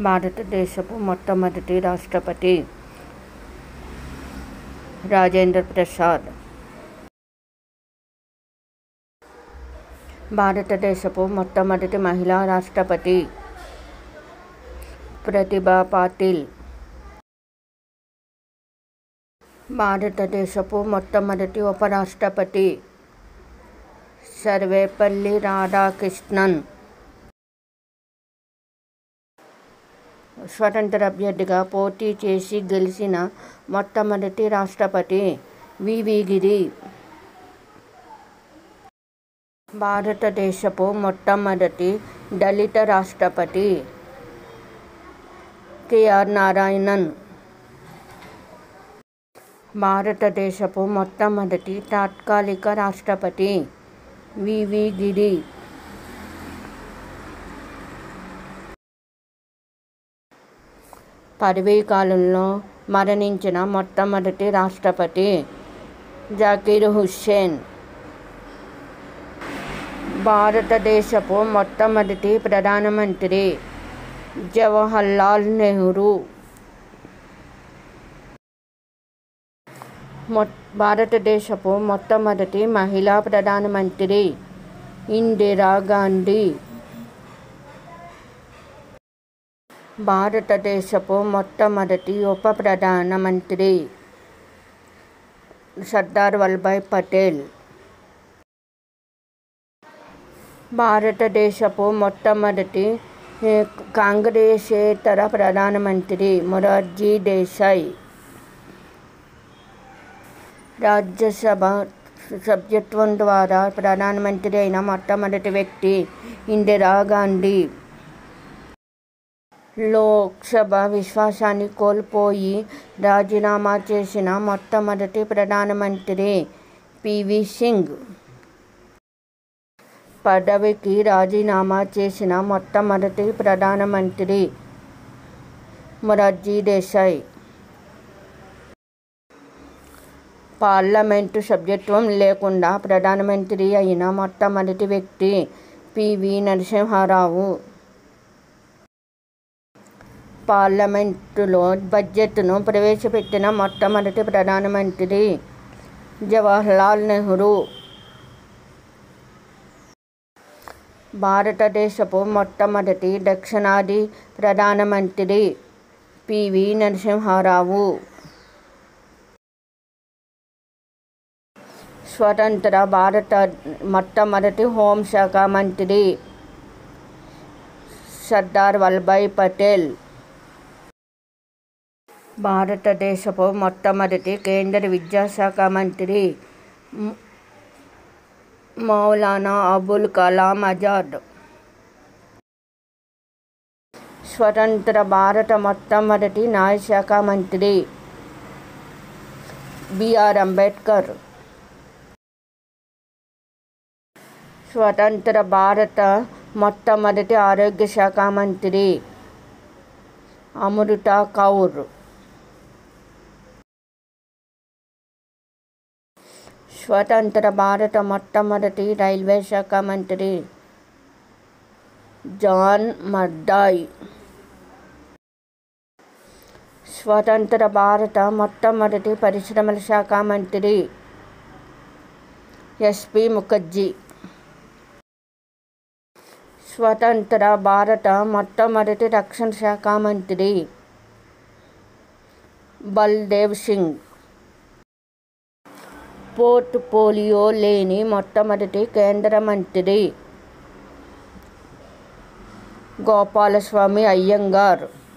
భారతదేశపు మొట్టమొదటి రాష్ట్రపతి రాజేంద్ర ప్రసాద్ భారతదేశపు మొట్టమొదటి మహిళా రాష్ట్రపతి ప్రతిభా పాటిల్ భారతదేశపు మొట్టమొదటి ఉపరాష్ట్రపతి సర్వేపల్లి రాధాకృష్ణన్ స్వతంత్ర అభ్యర్థిగా పోటీ చేసి గెలిచిన మొట్టమొదటి రాష్ట్రపతి వివి గిరి భారతదేశపు మొట్టమొదటి దళిత రాష్ట్రపతి కెఆర్ నారాయణన్ భారతదేశపు మొట్టమొదటి తాత్కాలిక రాష్ట్రపతి వివి గిరి పదవీ కాలంలో మరణించిన మొట్టమొదటి రాష్ట్రపతి జకీర్ హుస్సేన్ భారతదేశపు మొట్టమొదటి ప్రధానమంత్రి జవహర్లాల్ నెహ్రూ మొ భారతదేశపు మొట్టమొదటి మహిళా ప్రధానమంత్రి ఇందిరా గాంధీ భారతదేశపు మొట్టమొదటి ఉప ప్రధానమంత్రి సర్దార్ వల్లభాయ్ పటేల్ భారతదేశపు మొట్టమొదటి కాంగ్రెసేతర ప్రధానమంత్రి మొరార్జీ దేశాయ్ రాజ్యసభ సభ్యత్వం ద్వారా ప్రధానమంత్రి అయిన మొట్టమొదటి వ్యక్తి ఇందిరా గాంధీ లోక్సభ విశ్వాసాన్ని కోల్పోయి రాజీనామా చేసిన మొట్టమొదటి ప్రధానమంత్రి పివి సింగ్ పదవికి రాజీనామా చేసిన మొట్టమొదటి ప్రధానమంత్రి మొరార్జీ దేశాయ్ పార్లమెంటు సభ్యత్వం లేకుండా ప్రధానమంత్రి అయిన మొట్టమొదటి వ్యక్తి పివి నరసింహారావు పార్లమెంటులో బడ్జెట్ను ప్రవేశపెట్టిన మొట్టమొదటి ప్రధానమంత్రి జవహర్లాల్ నెహ్రూ భారతదేశపు మొట్టమొదటి దక్షిణాది ప్రధానమంత్రి పివి నరసింహారావు స్వతంత్ర భారత మొట్టమొదటి హోంశాఖ మంత్రి సర్దార్ వల్లభాయ్ పటేల్ భారతదేశపు మొట్టమొదటి కేంద్ర విద్యాశాఖ మంత్రి మౌలానా అబుల్ కలాం ఆజాద్ స్వతంత్ర భారత మొట్టమొదటి న్యాయశాఖ మంత్రి బిఆర్ అంబేద్కర్ స్వతంత్ర భారత మొట్టమొదటి ఆరోగ్య శాఖ మంత్రి అమృత కౌర్ స్వతంత్ర భారత మొట్టమొదటి రైల్వే శాఖ మంత్రి జాన్ మర్డాయ్ స్వతంత్ర భారత మొట్టమొదటి పరిశ్రమల శాఖ మంత్రి ఎస్పి ముఖర్జీ స్వతంత్ర భారత మొట్టమొదటి రక్షణ శాఖ మంత్రి బల్దేవ్ సింగ్ పోర్ట్ పోలియో లేని మొట్టమొదటి కేంద్ర మంత్రి గోపాలస్వామి అయ్యంగార్